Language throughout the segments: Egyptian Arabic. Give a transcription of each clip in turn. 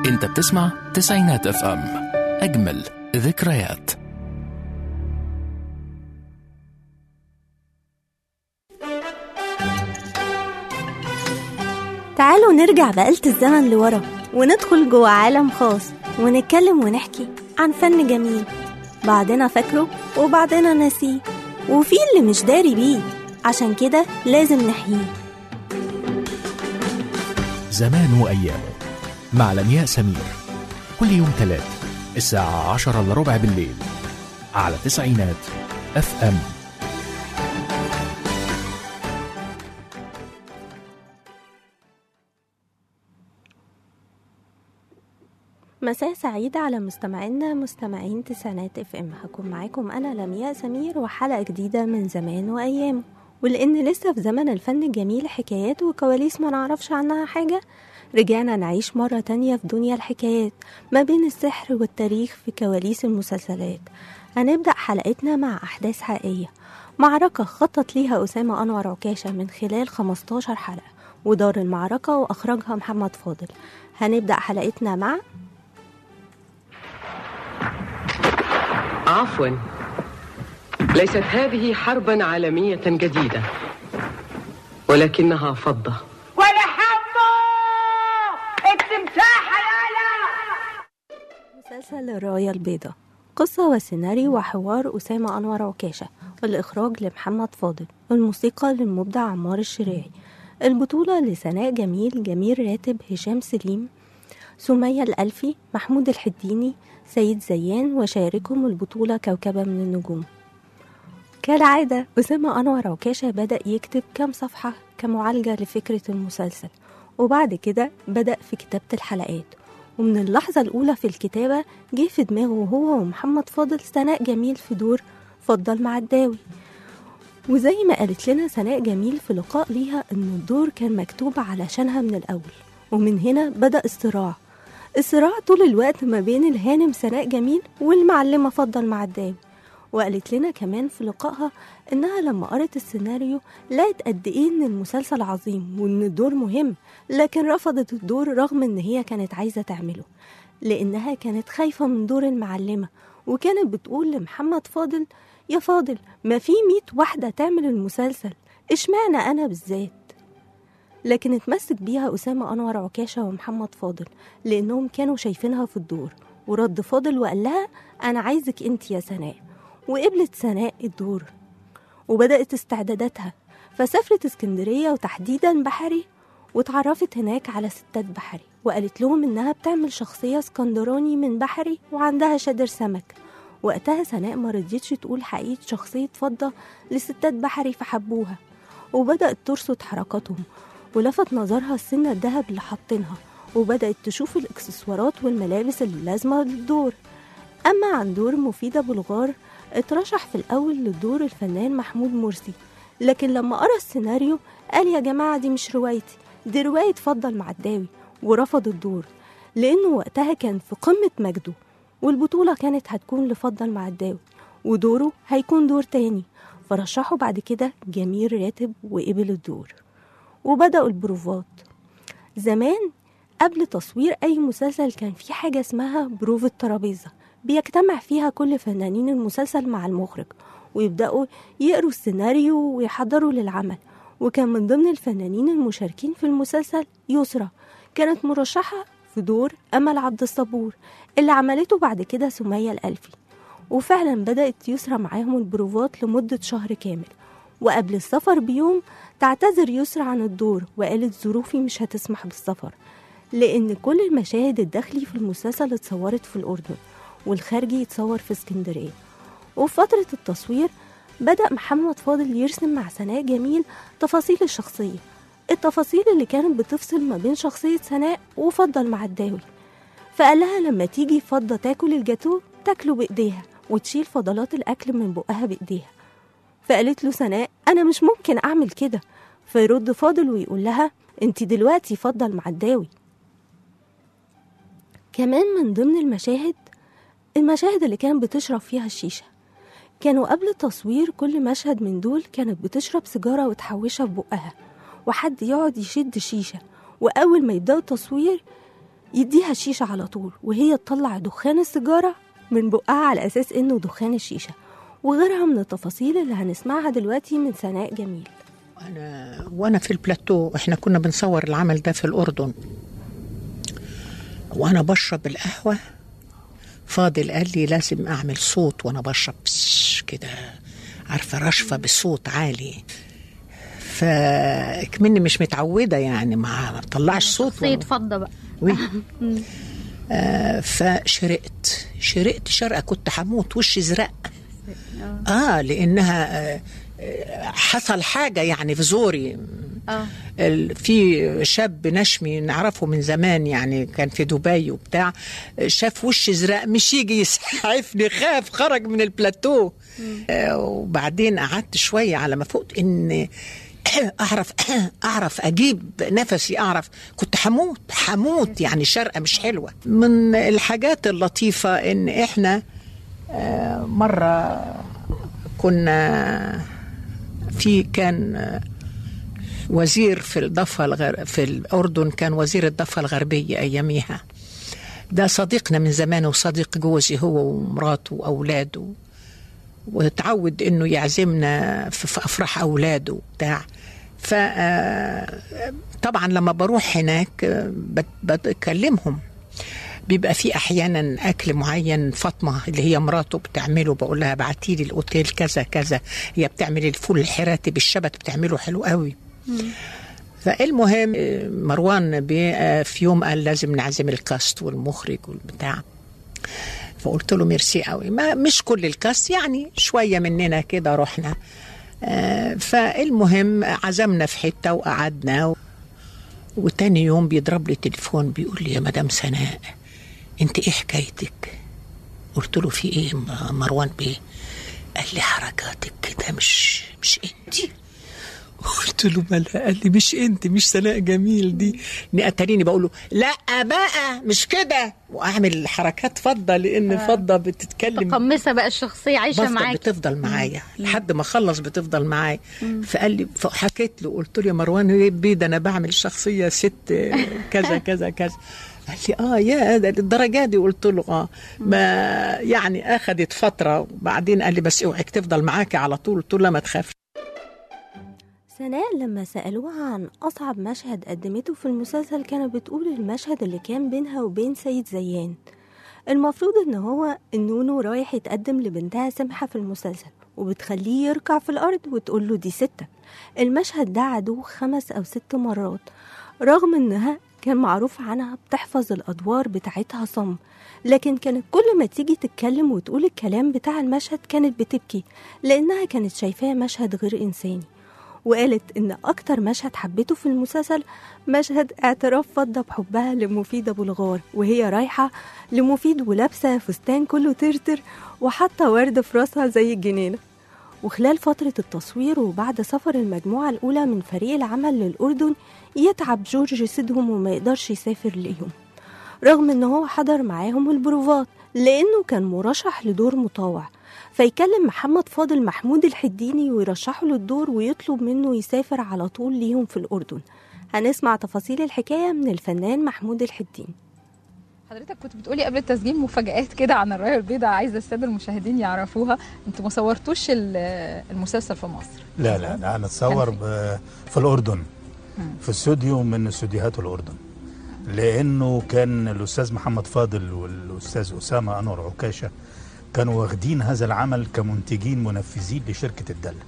انت بتسمع تسعينات اف ام اجمل ذكريات تعالوا نرجع بآلة الزمن لورا وندخل جوه عالم خاص ونتكلم ونحكي عن فن جميل بعضنا فاكره وبعضنا ناسيه وفي اللي مش داري بيه عشان كده لازم نحييه زمان وأيامه مع لمياء سمير كل يوم تلات الساعة عشرة إلا ربع بالليل على تسعينات اف ام مساء سعيد على مستمعينا مستمعين تسعينات اف ام هكون معاكم انا لمياء سمير وحلقه جديده من زمان وايامه ولان لسه في زمن الفن الجميل حكايات وكواليس ما نعرفش عنها حاجه رجعنا نعيش مرة تانية في دنيا الحكايات ما بين السحر والتاريخ في كواليس المسلسلات هنبدأ حلقتنا مع أحداث حقيقية معركة خطط ليها أسامة أنور عكاشة من خلال 15 حلقة ودار المعركة وأخرجها محمد فاضل هنبدأ حلقتنا مع عفوا ليست هذه حربا عالمية جديدة ولكنها فضة ولا حبه التمساح يالا مسلسل الراية البيضاء قصة وسيناريو وحوار أسامة أنور عكاشة والإخراج لمحمد فاضل والموسيقى للمبدع عمار الشريعي البطولة لسناء جميل جميل راتب هشام سليم سمية الألفي محمود الحديني سيد زيان وشاركهم البطولة كوكبة من النجوم كالعادة أسامة أنور عكاشة بدأ يكتب كام صفحة كمعالجة لفكرة المسلسل وبعد كده بدأ في كتابة الحلقات ومن اللحظة الأولى في الكتابة جه في دماغه هو ومحمد فاضل سناء جميل في دور فضل مع الداوي وزي ما قالت لنا سناء جميل في لقاء ليها إن الدور كان مكتوب علشانها من الأول ومن هنا بدأ الصراع الصراع طول الوقت ما بين الهانم سناء جميل والمعلمة فضل مع الداوي وقالت لنا كمان في لقائها إنها لما قرت السيناريو لقت قد إيه إن المسلسل عظيم وإن الدور مهم لكن رفضت الدور رغم إن هي كانت عايزة تعمله لأنها كانت خايفة من دور المعلمة وكانت بتقول لمحمد فاضل يا فاضل ما في ميت واحدة تعمل المسلسل اشمعنى أنا بالذات لكن اتمسك بيها أسامة أنور عكاشة ومحمد فاضل لأنهم كانوا شايفينها في الدور ورد فاضل وقال لها أنا عايزك أنت يا سناء وقبلت سناء الدور وبدأت استعداداتها فسافرت اسكندرية وتحديدا بحري واتعرفت هناك على ستات بحري وقالت لهم إنها بتعمل شخصية اسكندراني من بحري وعندها شادر سمك وقتها سناء ما رضيتش تقول حقيقة شخصية فضة لستات بحري فحبوها وبدأت ترصد حركاتهم ولفت نظرها السنة الدهب اللي حاطينها وبدأت تشوف الإكسسوارات والملابس اللي لازمة للدور أما عن دور مفيدة بلغار اترشح في الأول لدور الفنان محمود مرسي لكن لما قرأ السيناريو قال يا جماعة دي مش روايتي دي رواية فضل مع الداوي ورفض الدور لأنه وقتها كان في قمة مجده والبطولة كانت هتكون لفضل مع الداوي ودوره هيكون دور تاني فرشحوا بعد كده جميل راتب وقبل الدور وبدأوا البروفات زمان قبل تصوير أي مسلسل كان في حاجة اسمها بروفة ترابيزة بيجتمع فيها كل فنانين المسلسل مع المخرج ويبدأوا يقروا السيناريو ويحضروا للعمل وكان من ضمن الفنانين المشاركين في المسلسل يسرى كانت مرشحة في دور أمل عبد الصبور اللي عملته بعد كده سمية الألفي وفعلا بدأت يسرى معاهم البروفات لمدة شهر كامل وقبل السفر بيوم تعتذر يسرى عن الدور وقالت ظروفي مش هتسمح بالسفر لأن كل المشاهد الداخلي في المسلسل اتصورت في الأردن والخارجي يتصور في اسكندرية وفي فترة التصوير بدأ محمد فاضل يرسم مع سناء جميل تفاصيل الشخصية التفاصيل اللي كانت بتفصل ما بين شخصية سناء وفضل مع الداوي فقال لها لما تيجي فضة تاكل الجاتو تاكله بإيديها وتشيل فضلات الأكل من بقها بإيديها فقالت له سناء أنا مش ممكن أعمل كده فيرد فاضل ويقول لها انت دلوقتي فضل مع الداوي كمان من ضمن المشاهد المشاهد اللي كانت بتشرب فيها الشيشة كانوا قبل تصوير كل مشهد من دول كانت بتشرب سيجارة وتحوشها في بقها وحد يقعد يشد شيشة وأول ما يبدأوا التصوير يديها الشيشة على طول وهي تطلع دخان السيجارة من بقها على أساس إنه دخان الشيشة وغيرها من التفاصيل اللي هنسمعها دلوقتي من سناء جميل أنا وأنا في البلاتو إحنا كنا بنصور العمل ده في الأردن وأنا بشرب القهوة فاضل قال لي لازم أعمل صوت وأنا بشرب بس كده عارفة رشفة بصوت عالي فكمني مش متعودة يعني ما ما بطلعش صوت شخصية فضة بقى وي آه فشرقت شرقت شرقة كنت هموت وشي زرق اه لانها آه آه، حصل حاجة يعني في زوري اه ال- في شاب نشمي نعرفه من زمان يعني كان في دبي وبتاع شاف وش ازرق مش يجي يسعفني خاف خرج من البلاتو آه، وبعدين قعدت شويه على ما فقت ان اعرف اعرف اجيب نفسي اعرف كنت هموت هموت يعني شرقه مش حلوه من الحاجات اللطيفه ان احنا آه، مره كنا في كان آه، وزير في الضفة الغر... في الأردن كان وزير الضفة الغربية أياميها ده صديقنا من زمان وصديق جوزي هو ومراته وأولاده وتعود إنه يعزمنا في في أفراح أولاده وبتاع ف آه، طبعا لما بروح هناك آه، بت- بكلمهم بيبقى في احيانا اكل معين فاطمه اللي هي مراته بتعمله بقول لها ابعتي لي الاوتيل كذا كذا هي بتعمل الفول الحراتي بالشبت بتعمله حلو قوي فالمهم آه، مروان بي آه، في يوم قال لازم نعزم الكاست والمخرج والبتاع فقلت له ميرسي قوي ما مش كل الكاست يعني شويه مننا كده رحنا آه، فالمهم عزمنا في حته وقعدنا و... وتاني يوم بيضرب لي تليفون بيقول لي يا مدام سناء انت ايه حكايتك قلت له في ايه م- مروان بيه قال لي حركاتك كده مش مش انت قلت له ما لا قال لي مش انت مش سناء جميل دي اتاريني بقول له لا بقى مش كده واعمل حركات فضه لان فضه بتتكلم متقمصة بقى الشخصية عايشة بفضل معاك بتفضل معايا لحد ما اخلص بتفضل معايا فقال لي فحكيت له قلت له يا مروان ايه بيه ده انا بعمل شخصيه ست كذا كذا كذا قال لي اه يا ده للدرجه دي قلت له اه ما يعني اخذت فتره وبعدين قال لي بس اوعك تفضل معاكي على طول قلت له لا ما تخافش سناء لما سألوها عن أصعب مشهد قدمته في المسلسل كانت بتقول المشهد اللي كان بينها وبين سيد زيان المفروض إن هو النونو رايح يتقدم لبنتها سمحة في المسلسل وبتخليه يركع في الأرض وتقول له دي ستة المشهد ده عدوه خمس أو ست مرات رغم إنها كان معروف عنها بتحفظ الأدوار بتاعتها صم لكن كانت كل ما تيجي تتكلم وتقول الكلام بتاع المشهد كانت بتبكي لأنها كانت شايفاه مشهد غير إنساني وقالت إن أكتر مشهد حبيته في المسلسل مشهد اعتراف فضة بحبها لمفيد أبو الغار وهي رايحة لمفيد ولابسة فستان كله ترتر وحاطة ورد في راسها زي الجنينة وخلال فترة التصوير وبعد سفر المجموعة الأولى من فريق العمل للأردن يتعب جورج سيدهم وما يقدرش يسافر ليهم رغم إن هو حضر معاهم البروفات لأنه كان مرشح لدور مطاوع فيكلم محمد فاضل محمود الحديني ويرشحه للدور ويطلب منه يسافر على طول ليهم في الأردن هنسمع تفاصيل الحكاية من الفنان محمود الحديني حضرتك كنت بتقولي قبل التسجيل مفاجآت كده عن الرايه البيضاء عايزه الساده المشاهدين يعرفوها انتوا ما صورتوش ال- المسلسل في مصر لا لا لا هنتصور كان ب- في الأردن في استوديو من استوديوهات الأردن لأنه كان الأستاذ محمد فاضل والأستاذ أسامة أنور عكاشة كانوا واخدين هذا العمل كمنتجين منفذين لشركة الدلة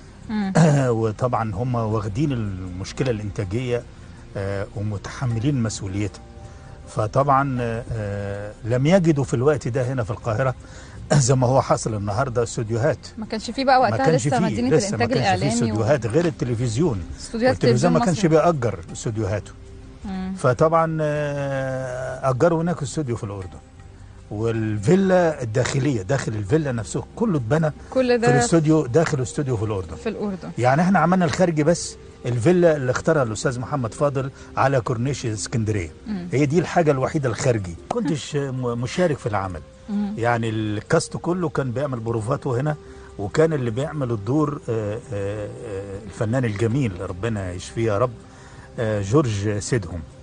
وطبعا هم واخدين المشكلة الإنتاجية آه، ومتحملين مسؤوليتها فطبعا آه، آه، لم يجدوا في الوقت ده هنا في القاهرة زي ما هو حصل النهارده استوديوهات ما كانش فيه بقى ما وقتها كانش لسه فيه مدينه لسه ما الانتاج كانش فيه الاعلامي استوديوهات غير التلفزيون استوديوهات التلفزيون ما كانش مصر. بيأجر استوديوهاته فطبعا آه، أجروا هناك استوديو في الأردن والفيلا الداخلية داخل الفيلا نفسه كله اتبنى كل في ده الاستوديو داخل استوديو في الأردن في الاردن يعني احنا عملنا الخارجي بس الفيلا اللي اختارها الاستاذ محمد فاضل على كورنيش اسكندريه هي دي الحاجه الوحيده الخارجي كنتش م- مشارك في العمل يعني الكاست كله كان بيعمل بروفاته هنا وكان اللي بيعمل الدور آه، آه، آه، الفنان الجميل ربنا يشفيه يا رب آه، جورج سيدهم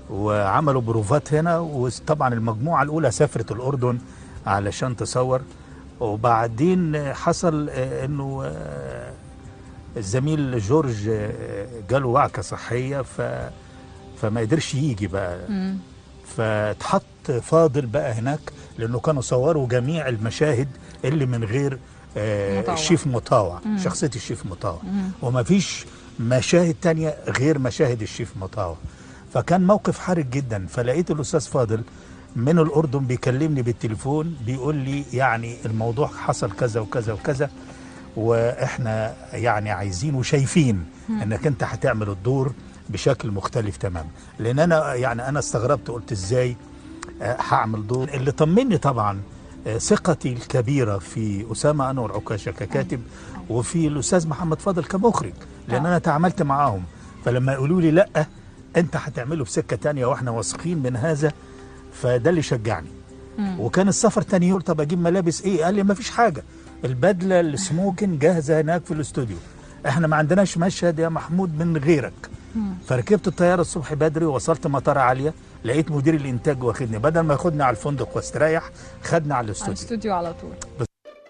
وعملوا بروفات هنا وطبعا المجموعة الأولى سافرت الأردن علشان تصور وبعدين حصل آه، انه آه، الزميل جورج آه، جاله وعكة صحية ف فما قدرش يجي بقى فاتحط فاضل بقى هناك لانه كانوا صوروا جميع المشاهد اللي من غير آه، مطاوع. الشيف مطاوع شخصية الشيف مطاوع وما فيش مشاهد تانية غير مشاهد الشيف مطاوع فكان موقف حرج جدا فلقيت الأستاذ فاضل من الأردن بيكلمني بالتليفون بيقول لي يعني الموضوع حصل كذا وكذا وكذا واحنا يعني عايزين وشايفين انك انت هتعمل الدور بشكل مختلف تماما لان انا يعني انا استغربت قلت ازاي آه، هعمل دور اللي طمني طبعا آه، ثقتي الكبيره في اسامه انور عكاشه ككاتب وفي الاستاذ محمد فاضل كمخرج لان انا تعاملت معاهم فلما يقولوا لي لا انت هتعمله بسكه تانية واحنا واثقين من هذا فده اللي شجعني وكان السفر تاني يوم طب اجيب ملابس ايه قال لي ما فيش حاجه البدله السموكن جاهزه هناك في الاستوديو احنا ما عندناش مشهد يا محمود من غيرك فركبت الطياره الصبح بدري ووصلت مطار عاليه لقيت مدير الانتاج واخدني بدل ما ياخدني على الفندق واستريح خدني على على الاستوديو الاستوديو على طول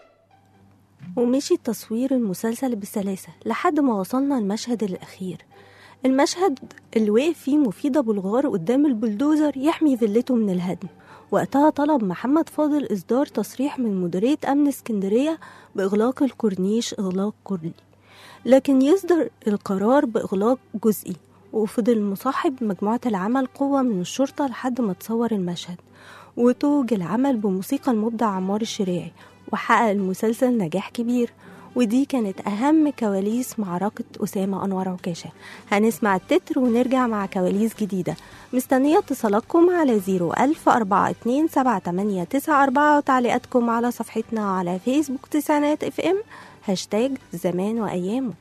ومشي تصوير المسلسل بسلاسة لحد ما وصلنا المشهد الأخير المشهد اللي وقف فيه مفيد أبو الغار قدام البلدوزر يحمي فيلته من الهدم وقتها طلب محمد فاضل إصدار تصريح من مديرية أمن اسكندرية بإغلاق الكورنيش إغلاق كلي لكن يصدر القرار بإغلاق جزئي وفضل مصاحب مجموعة العمل قوة من الشرطة لحد ما تصور المشهد وتوج العمل بموسيقى المبدع عمار الشريعي وحقق المسلسل نجاح كبير ودي كانت أهم كواليس معركة أسامة أنور عكاشة هنسمع التتر ونرجع مع كواليس جديدة مستنية اتصالاتكم على 01000 42 7894 وتعليقاتكم على صفحتنا على فيسبوك تسعينات اف ام هاشتاج زمان وأيامه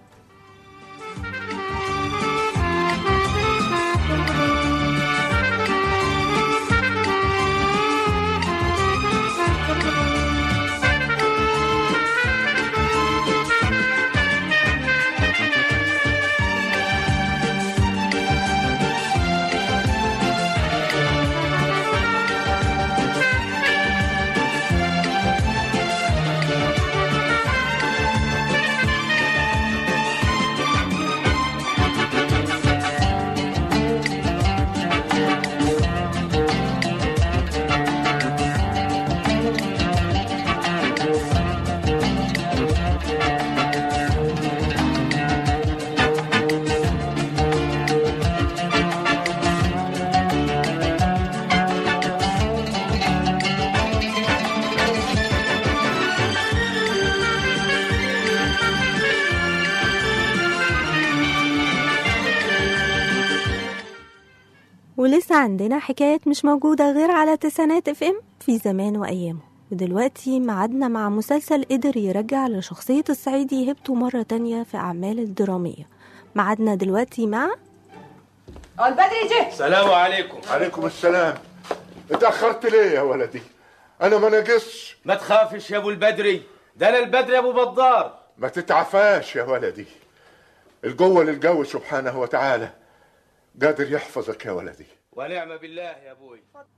ولسه عندنا حكايات مش موجودة غير على تسعينات اف ام في زمان وأيامه ودلوقتي معادنا مع مسلسل قدر يرجع لشخصية الصعيدي هيبته مرة تانية في أعمال الدرامية معادنا دلوقتي مع اه البدري جه السلام عليكم عليكم السلام اتأخرت ليه يا ولدي أنا ما نقصش ما تخافش يا ابو البدري ده انا البدري يا ابو بدار ما تتعفاش يا ولدي الجوه للجو سبحانه وتعالى قادر يحفظك يا ولدي ونعم بالله يا ابوي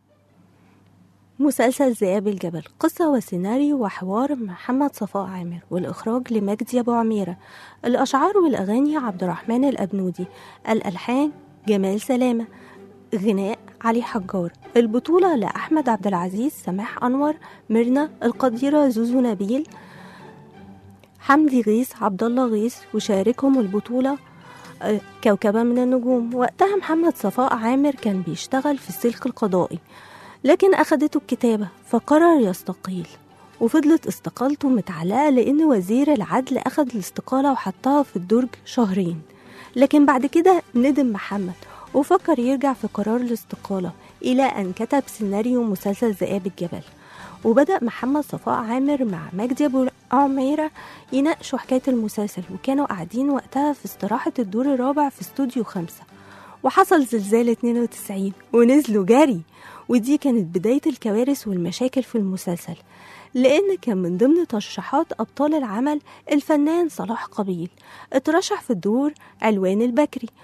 مسلسل ذئاب الجبل قصة وسيناريو وحوار محمد صفاء عامر والإخراج لمجدي أبو عميرة الأشعار والأغاني عبد الرحمن الأبنودي الألحان جمال سلامة غناء علي حجار البطولة لأحمد عبد العزيز سماح أنور ميرنا القديرة زوزو نبيل حمدي غيث عبد الله غيث وشاركهم البطولة آه، كوكبة من النجوم وقتها محمد صفاء عامر كان بيشتغل في السلك القضائي لكن أخدته الكتابة فقرر يستقيل وفضلت استقالته متعلقة لأن وزير العدل أخد الاستقالة وحطها في الدرج شهرين لكن بعد كده ندم محمد وفكر يرجع في قرار الاستقالة إلى أن كتب سيناريو مسلسل ذئاب الجبل وبدأ محمد صفاء عامر مع مجدي أبو عميرة يناقشوا حكاية المسلسل وكانوا قاعدين وقتها في استراحة الدور الرابع في استوديو خمسة وحصل زلزال 92 ونزلوا جري ودي كانت بداية الكوارث والمشاكل في المسلسل لأن كان من ضمن ترشيحات أبطال العمل الفنان صلاح قبيل اترشح في الدور علوان البكري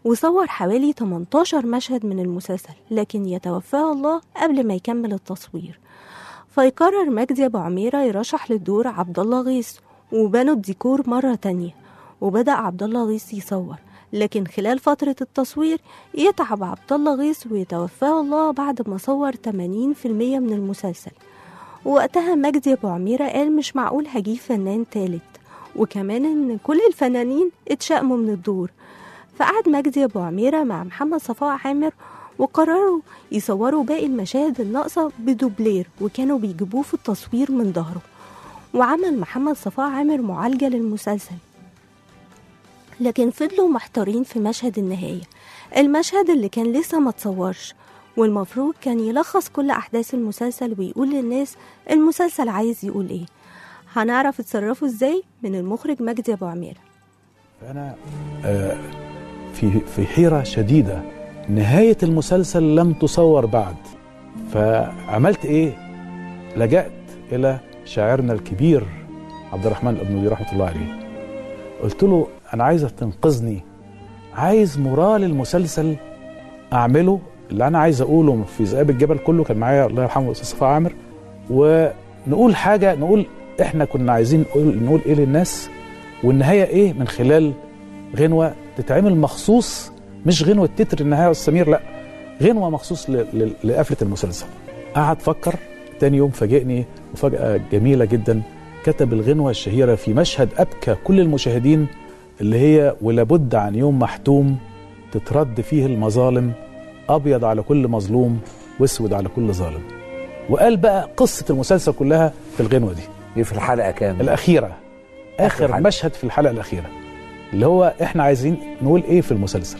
وصور حوالي 18 مشهد من المسلسل لكن يتوفاه الله قبل ما يكمل التصوير فيقرر مجدي أبو عميرة يرشح للدور عبد الله غيث وبنوا الديكور مرة تانية وبدأ عبد الله غيث يصور لكن خلال فترة التصوير يتعب عبد الله غيث ويتوفاه الله بعد ما صور 80% من المسلسل وقتها مجدي أبو عميرة قال مش معقول هجيب فنان تالت وكمان إن كل الفنانين اتشائموا من الدور فقعد مجدي أبو عميرة مع محمد صفاء عامر وقرروا يصوروا باقي المشاهد الناقصة بدوبلير وكانوا بيجيبوه في التصوير من ظهره وعمل محمد صفاء عامر معالجة للمسلسل لكن فضلوا محتارين في مشهد النهاية المشهد اللي كان لسه ما تصورش والمفروض كان يلخص كل أحداث المسلسل ويقول للناس المسلسل عايز يقول إيه هنعرف اتصرفوا إزاي من المخرج مجدي أبو عميرة فأنا آه، في في حيرة شديدة نهاية المسلسل لم تصور بعد فعملت إيه؟ لجأت إلى شاعرنا الكبير عبد الرحمن الأبنودي رحمة الله عليه قلت له أنا عايزك تنقذني عايز مورال المسلسل أعمله اللي أنا عايز أقوله في ذئاب الجبل كله كان معايا الله يرحمه الأستاذ صفاء عامر ونقول حاجة نقول إحنا كنا عايزين نقول, نقول إيه للناس والنهاية إيه من خلال غنوة تتعمل مخصوص مش غنوة تتر النهاية والسمير لا غنوة مخصوص ل- ل- لقفلة المسلسل قعد فكر تاني يوم فاجئني مفاجأة جميلة جدا كتب الغنوة الشهيرة في مشهد أبكى كل المشاهدين اللي هي ولابد عن يوم محتوم تترد فيه المظالم أبيض على كل مظلوم واسود على كل ظالم وقال بقى قصة المسلسل كلها في الغنوة دي دي في الحلقة كام؟ الأخيرة آخر حلقة. مشهد في الحلقة الأخيرة اللي هو إحنا عايزين نقول إيه في المسلسل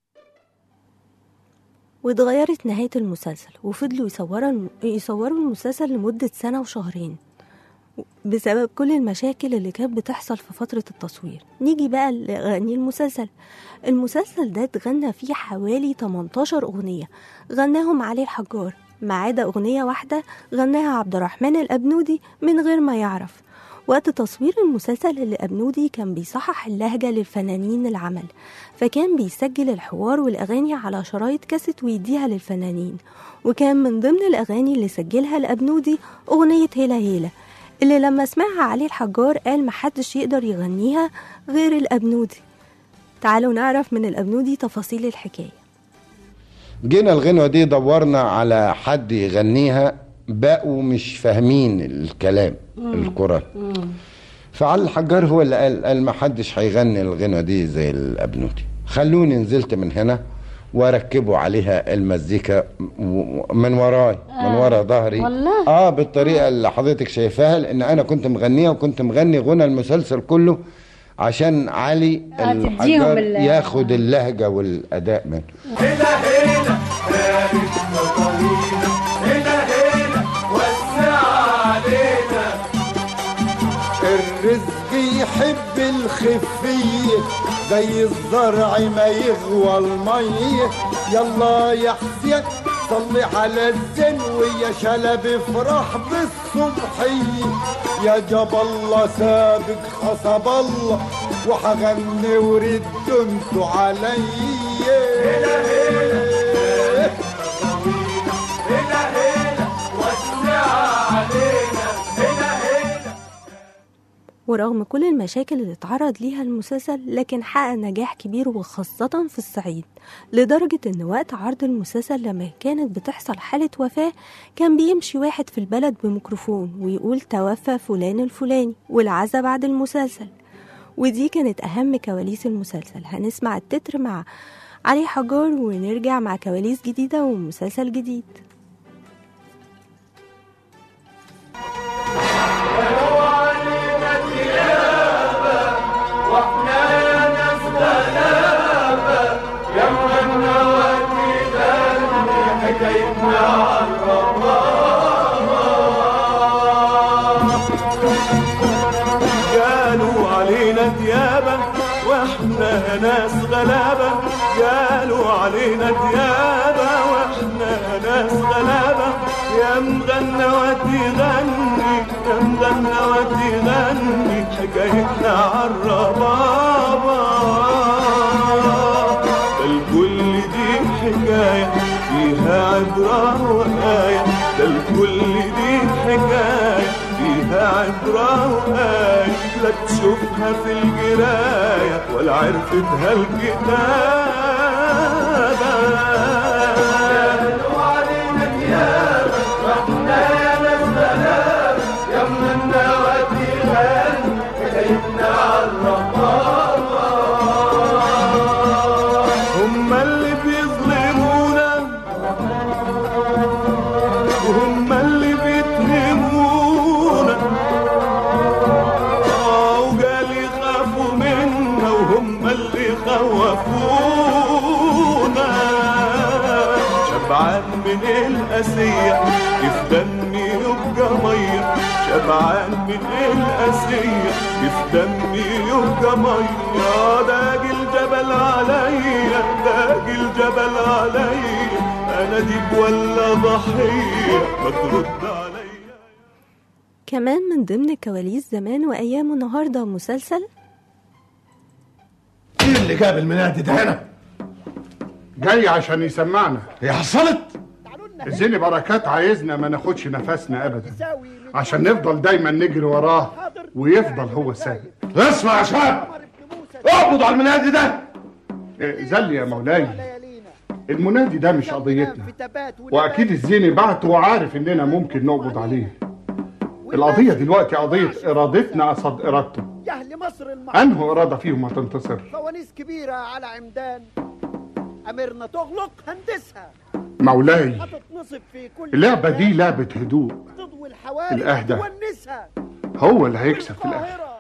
واتغيرت نهاية المسلسل وفضلوا يصوروا يصوروا المسلسل لمدة سنة وشهرين بسبب كل المشاكل اللي كانت بتحصل في فترة التصوير نيجي بقى لأغاني المسلسل المسلسل ده اتغنى فيه حوالي 18 أغنية غناهم علي الحجار ما عدا أغنية واحدة غناها عبد الرحمن الأبنودي من غير ما يعرف وقت تصوير المسلسل اللي أبنودي كان بيصحح اللهجة للفنانين العمل فكان بيسجل الحوار والأغاني على شرايط كاسيت ويديها للفنانين وكان من ضمن الأغاني اللي سجلها الأبنودي أغنية هيلا هيلا اللي لما سمعها علي الحجار قال محدش يقدر يغنيها غير الأبنودي تعالوا نعرف من الأبنودي تفاصيل الحكاية جينا الغنوة دي دورنا على حد يغنيها بقوا مش فاهمين الكلام القرآن فعلي الحجار هو اللي قال قال ما حدش هيغني الغنوة دي زي الأبنودي خلوني نزلت من هنا وركبوا عليها المزيكا و- من وراي من آه. ورا ظهري والله؟ اه بالطريقه اللي حضرتك شايفاها لان انا كنت مغنيها وكنت مغني غنى المسلسل كله عشان علي آه، تديهم الحجار ال- ياخد اللهجه والاداء منه هنا هنا بارك وطويلة هنا هنا وسع علينا الرزق يحب الخفية زي الزرع ما يغوى المية يلا يا حسين صلي على الزين ويا شلب افرح بالصبحية يا جاب الله سابق حسب الله وحغني ورد انتوا عليا هنا هنا هنا هنا وسع علينا هنا هنا ورغم كل المشاكل اللي اتعرض ليها المسلسل لكن حقق نجاح كبير وخاصة في الصعيد لدرجة ان وقت عرض المسلسل لما كانت بتحصل حالة وفاة كان بيمشي واحد في البلد بميكروفون ويقول توفى فلان الفلاني والعزا بعد المسلسل ودي كانت أهم كواليس المسلسل هنسمع التتر مع علي حجار ونرجع مع كواليس جديدة ومسلسل جديد واحنا ناس غلابة يا مغنى وكذا حكايتنا عن قالوا علينا ديابة واحنا ناس غلابة قالوا علينا ديابة واحنا ناس غلابة يا مغنى ودي غني يا مغنى ودي غني حكايتنا عالربابة عبرة وآية ده الكل دي حكاية فيها عبرة وآية لا تشوفها في الجراية ولا عرفتها الكتابة علينا ديابة واحنا يا ناس غلابة يا من النواتي غالي حكايتنا عالرقابة هم اللي بيظلمونا وهم اللي بيتهمونا آه، وقال يخافوا منا وهم اللي خوفونا شبعان من القاسية كيف دمي يبقى مية شبعان من القاسية كيف دمي يبقى مية داق الجبل عليا داق الجبل عليا انا ديب ولا ضحية ما ترد عليا كمان من ضمن كواليس زمان وأيام النهاردة مسلسل مين اللي جاب المنادي ده هنا؟ جاي عشان يسمعنا هي حصلت؟ الزين بركات عايزنا ما ناخدش نفسنا ابدا عشان نفضل دايما نجري وراه ويفضل هو السابق اسمع يا شاب اقبض على المنادي ده إيه، زل يا مولاي المنادي ده مش قضيتنا واكيد الزيني بعته وعارف اننا ممكن نقبض عليه القضية دلوقتي قضية إرادتنا قصد إرادته يا أهل مصر المحروم أنه إرادة فيهم هتنتصر فوانيس كبيرة على عمدان أميرنا تغلق هندسها مولاي هتتنصب في كل اللعبة دي لعبة هدوء تضوي الحواري الأهدى. تونسها هو اللي هيكسب في الآخر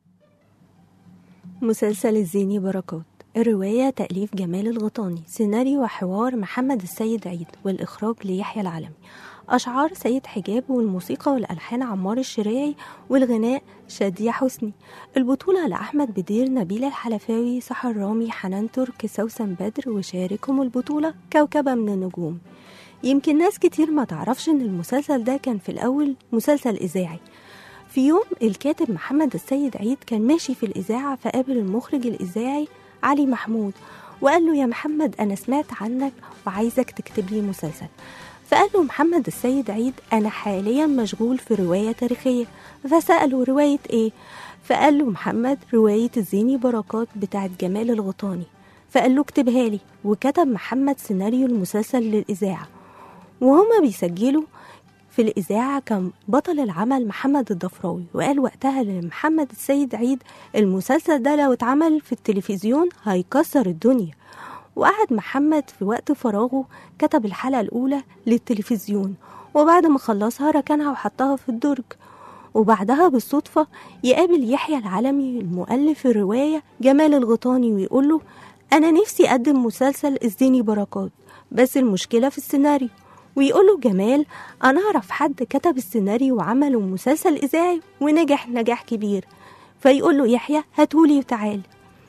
مسلسل الزيني بركات الرواية تأليف جمال الغطاني سيناريو وحوار محمد السيد عيد والإخراج ليحيى العلمي أشعار سيد حجاب والموسيقى والألحان عمار الشراعي والغناء شادية حسني البطولة لأحمد بدير نبيل الحلفاوي سحر رامي حنان ترك سوسن بدر وشاركهم البطولة كوكبة من النجوم يمكن ناس كتير ما تعرفش ان المسلسل ده كان في الأول مسلسل إذاعي في يوم الكاتب محمد السيد عيد كان ماشي في الإذاعة فقابل المخرج الإذاعي علي محمود وقال له يا محمد أنا سمعت عنك وعايزك تكتب لي مسلسل فقال له محمد السيد عيد أنا حاليا مشغول في رواية تاريخية فسأله رواية إيه؟ فقال له محمد رواية الزيني بركات بتاعت جمال الغطاني فقال له اكتبها لي وكتب محمد سيناريو المسلسل للإذاعة وهما بيسجلوا في الإذاعة كان بطل العمل محمد الضفراوي وقال وقتها لمحمد السيد عيد المسلسل ده لو اتعمل في التلفزيون هيكسر الدنيا وقعد محمد في وقت فراغه كتب الحلقة الأولى للتلفزيون وبعد ما خلصها ركنها وحطها في الدرج وبعدها بالصدفة يقابل يحيى العلمي المؤلف الرواية جمال الغطاني ويقول له أنا نفسي أقدم مسلسل الزيني بركات بس المشكلة في السيناريو ويقول له جمال أنا أعرف حد كتب السيناريو وعمله مسلسل إذاعي ونجح نجاح كبير فيقول له يحيى هاتولي وتعالى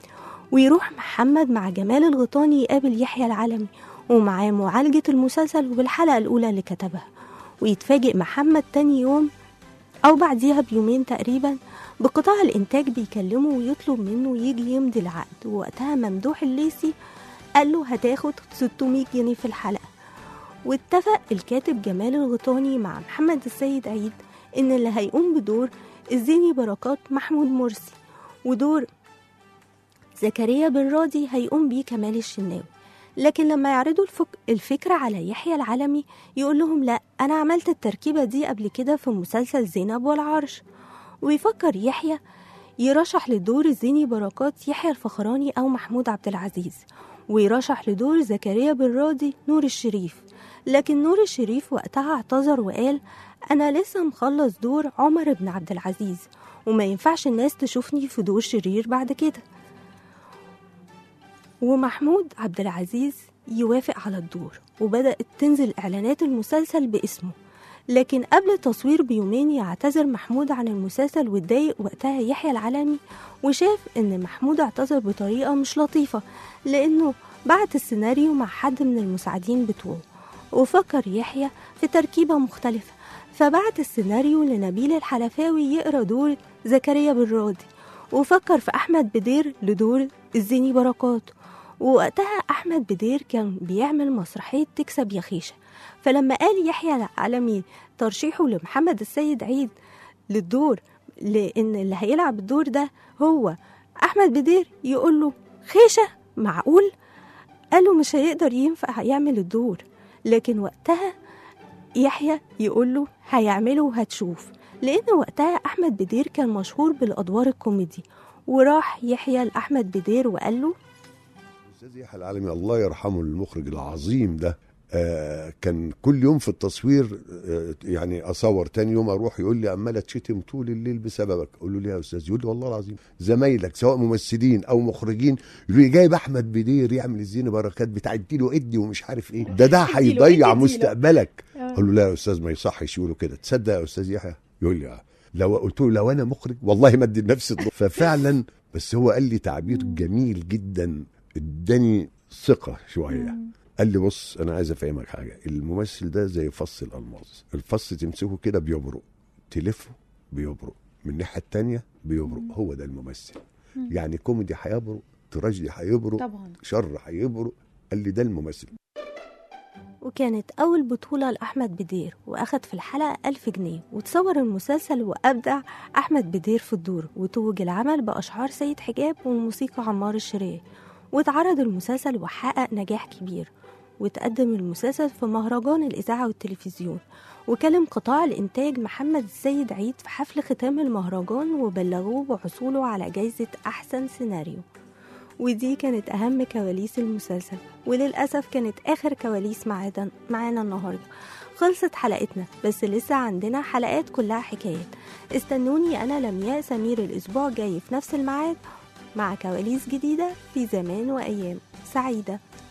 ويروح محمد مع جمال الغطاني يقابل يحيى العلمي ومعاه معالجة المسلسل وبالحلقة الأولى اللي كتبها ويتفاجئ محمد تاني يوم أو بعديها بيومين تقريبا بقطاع الإنتاج بيكلمه ويطلب منه يجي يمضي العقد ووقتها ممدوح الليسي قال له هتاخد 600 جنيه في الحلقة واتفق الكاتب جمال الغطاني مع محمد السيد عيد إن اللي هيقوم بدور الزيني بركات محمود مرسي ودور زكريا بن راضي هيقوم بيه كمال الشناوي لكن لما يعرضوا الفك... الفكرة على يحيى العلمي يقول لهم لا أنا عملت التركيبة دي قبل كده في مسلسل زينب والعرش ويفكر يحيى يرشح لدور الزيني بركات يحيى الفخراني أو محمود عبد العزيز ويرشح لدور زكريا بن راضي نور الشريف لكن نور الشريف وقتها اعتذر وقال أنا لسه مخلص دور عمر بن عبد العزيز وما ينفعش الناس تشوفني في دور شرير بعد كده ومحمود عبد العزيز يوافق على الدور وبدأت تنزل إعلانات المسلسل باسمه لكن قبل التصوير بيومين يعتذر محمود عن المسلسل واتضايق وقتها يحيى العلمي وشاف ان محمود اعتذر بطريقة مش لطيفة لانه بعت السيناريو مع حد من المساعدين بتوعه وفكر يحيى في تركيبة مختلفة فبعت السيناريو لنبيل الحلفاوي يقرا دور زكريا بن راضي وفكر في أحمد بدير لدور الزيني بركات ووقتها أحمد بدير كان بيعمل مسرحية تكسب يا خيشة فلما قال يحيى العلمي ترشيحه لمحمد السيد عيد للدور لأن اللي هيلعب الدور ده هو أحمد بدير يقول له خيشة معقول قال له مش هيقدر ينفع يعمل الدور لكن وقتها يحيى يقول له هيعمله وهتشوف لأن وقتها أحمد بدير كان مشهور بالأدوار الكوميدي وراح يحيى لأحمد بدير وقال له استاذ يحيى العالمي الله يرحمه المخرج العظيم ده آه كان كل يوم في التصوير آه يعني اصور تاني يوم اروح يقول لي عمال اتشتم طول الليل بسببك اقول له ليه يا استاذ يقول لي والله العظيم زمايلك سواء ممثلين او مخرجين يقولوا لي جايب احمد بدير يعمل الزينه بركات بتاع اديله ادي ومش عارف ايه ده ده اديله، هيضيع ادي، اديله. مستقبلك آه. اقول له لا يا استاذ ما يصحش يقولوا كده تصدق يا استاذ يحيى يقول لي اه لو قلت له لو انا مخرج والله ما ادي لنفسي الدور ففعلا بس هو قال لي تعبير جميل جدا اداني ثقه شويه قال لي بص انا عايز افهمك حاجه الممثل ده زي فص الالماس الفص تمسكه كده بيبرق تلفه بيبرق من الناحيه التانية بيبرق هو ده الممثل مم. يعني كوميدي هيبرق تراجيدي هيبرق طبعا. شر هيبرق قال لي ده الممثل وكانت أول بطولة لأحمد بدير وأخد في الحلقة ألف جنيه وتصور المسلسل وأبدع أحمد بدير في الدور وتوج العمل بأشعار سيد حجاب والموسيقى عمار الشريعي واتعرض المسلسل وحقق نجاح كبير وتقدم المسلسل في مهرجان الإذاعة والتلفزيون وكلم قطاع الإنتاج محمد السيد عيد في حفل ختام المهرجان وبلغوه بحصوله على جايزة أحسن سيناريو ودي كانت أهم كواليس المسلسل وللأسف كانت آخر كواليس معانا معانا النهاردة خلصت حلقتنا بس لسه عندنا حلقات كلها حكايات استنوني أنا لمياء سمير الأسبوع الجاي في نفس الميعاد مع كواليس جديدة في زمان وأيام سعيدة